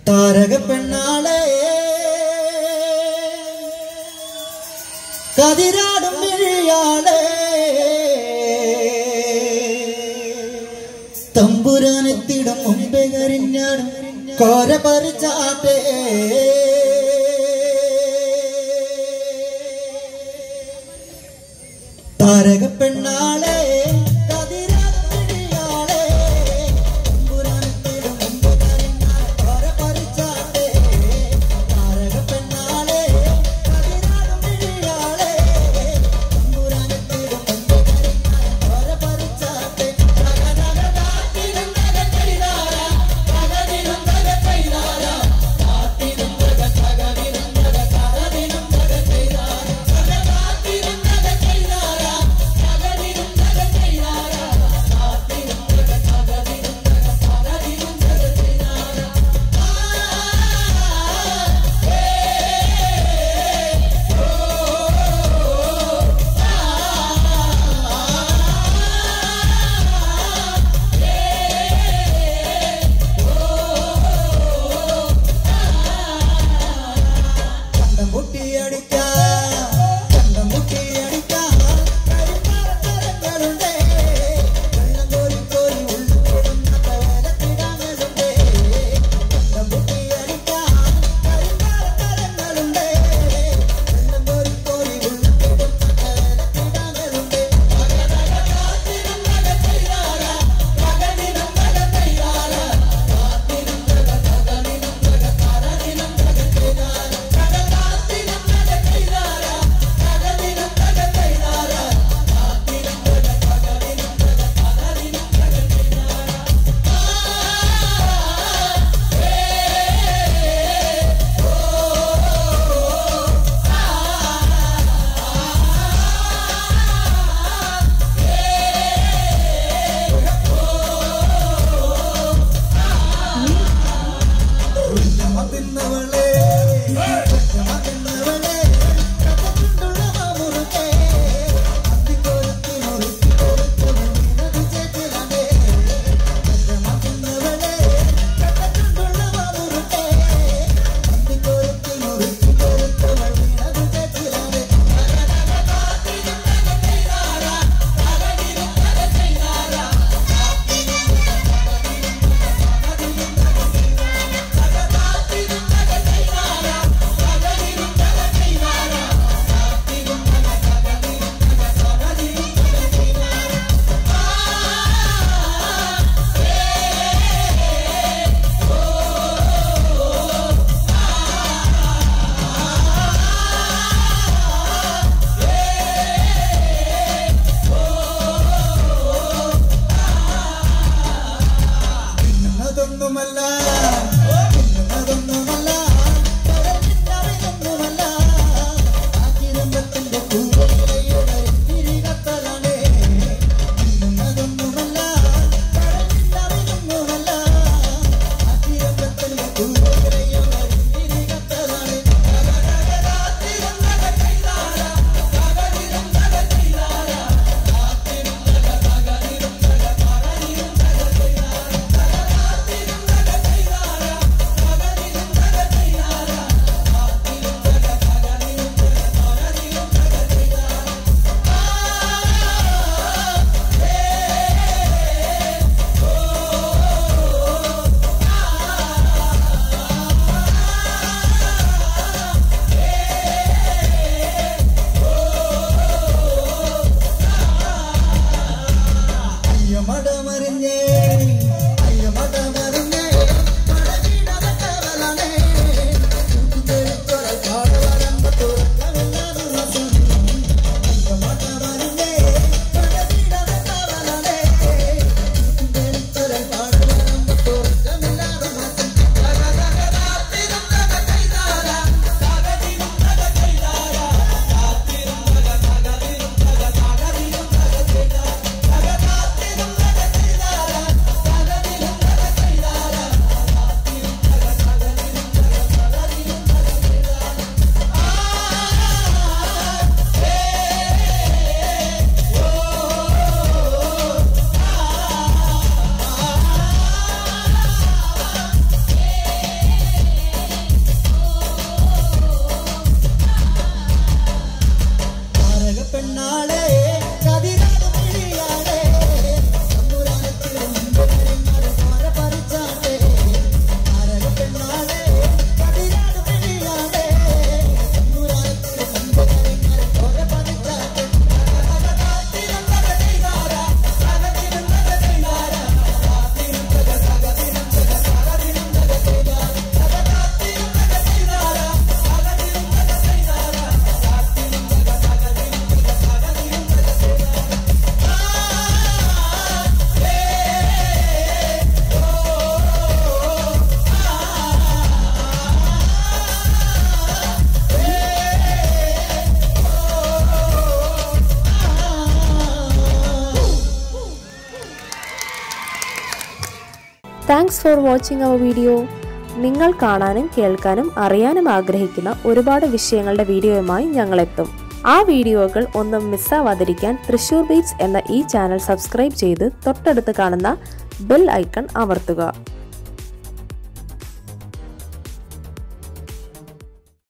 താരക പെണ്ണാളെ കതിരാടും മിഴിയാളെ തമ്പുരാനെത്തിടും മുമ്പേ കരിഞ്ഞാടും കോര പറിച്ചാട്ടെ താരക പെണ്ണാളെ കതിരാടും മിഴിയാളെ തമ്പുരാനെത്തിടും മുമ്പേ കരിഞ്ഞാടും കോര പറിച്ചാട്ടെ താരക പെണ്ണാളെ കതിരാടും മിഴിയാളെ തമ്പുരാനെത്തിടും മുമ്പേ കരിഞ്ഞാടും കോര പറിച്ചാട്ടെ കണ്ടം മുട്ടിയടിക്കാൻ കണ്ടം മുട്ടിയടിക്കാൻ കരിമരക്കരങ്ങളുണ്ട് വെള്ളം കോരി കോരി ഉള്ളിടുന്ന കവരക്കിടാങ്ങളുണ്ട് കണ്ടം മുട്ടിയടിക്കാൻ കരിമരക്കരങ്ങളുണ്ട് വെള്ളം കോരി കോരി ഉള്ളിടുന്ന കവരക്കിടാങ്ങളുണ്ട് മതിന്നവളെ മതിന്നവളെ കഥകൊണ്ടുള്ള മാമുറുകെ അന്തിക്കോരത്തി മുറുക്കി കൊടുത്തു നിനത് ചേച്ചിലേ മതിന്നവളെ കഥകൊണ്ടുള്ള മാമുറുകെ അന്തിക്കോരത്തി മുറുക്കി കൊടുത്തു നിനത് ചേച്ചിലേ അതൊന്നുമല്ല അതൊന്നുമല്ല അതൊന്നുമല്ല ആകിരമ്പത്തിന്റെ പൂവലയുടെ തിരികത്തലാണ് അതൊന്നുമല്ല അതൊന്നുമല്ല ആകിരമ്പത്തിന്റെ പൂവലയുടെ തിരികത്തലാണ് ും thanks for watching our video നിങ്ങൾ കാണാനും കേൾക്കാനും അറിയാനും ആഗ്രഹിക്കുന്ന ഒരുപാട് വിഷയങ്ങളുടെ വീഡിയോയുമായി ഞങ്ങളെത്തും ആ വീഡിയോകൾ ഒന്നും മിസ്സാവാതിരിക്കാൻ തൃശൂർ ബീറ്റ്സ് എന്ന ഈ ചാനൽ സബ്സ്ക്രൈബ് ചെയ്ത് തൊട്ടടുത്ത് കാണുന്ന ബെൽ ഐക്കൺ അമർത്തുക